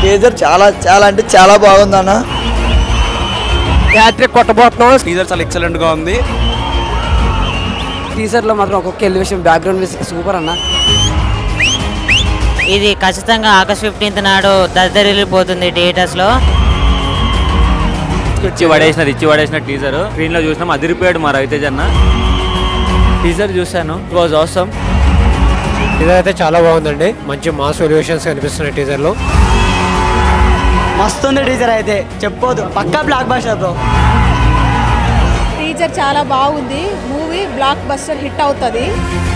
teaser చాలా చాలా అంటే చాలా బాగుందన్న హ్యాట్రిక్ కొట్టబోతున్నాం టీజర్ చాలా ఎక్సలెంట్ గా ఉంది టీజర్ లో మాత్రం ఒక్కొక్క ఎలివేషన్ బ్యాక్గ్రౌండ్ మ్యూజిక్ సూపర్ అన్న ఇది ఖచ్చితంగా ఆగస్ట్ ఫిఫ్టీన్త్ నాడు దద్దరిల్లిపోతుంది థియేటర్స్ లో ఇచ్చి పడేసిన ఇచ్చి పడేసిన టీజర్ స్క్రీన్ లో చూసినాం అదిరిపోయాడు మా రవితేజ్ అన్న టీజర్ చూశాను ఇట్ వాజ్ ఆసమ్ టీజర్ అయితే చాలా బాగుందండి మంచి మాస్ ఎలివేషన్స్ కనిపిస్తున్నాయి టీజర్ లో మస్తు ఉంది టీజర్ అయితే చెప్పొద్దు పక్కా బ్లాక్ బాస్టర్ బ్రో టీజర్ చాలా బాగుంది మూవీ బ్లాక్ బస్టర్ హిట్ అవుతుంది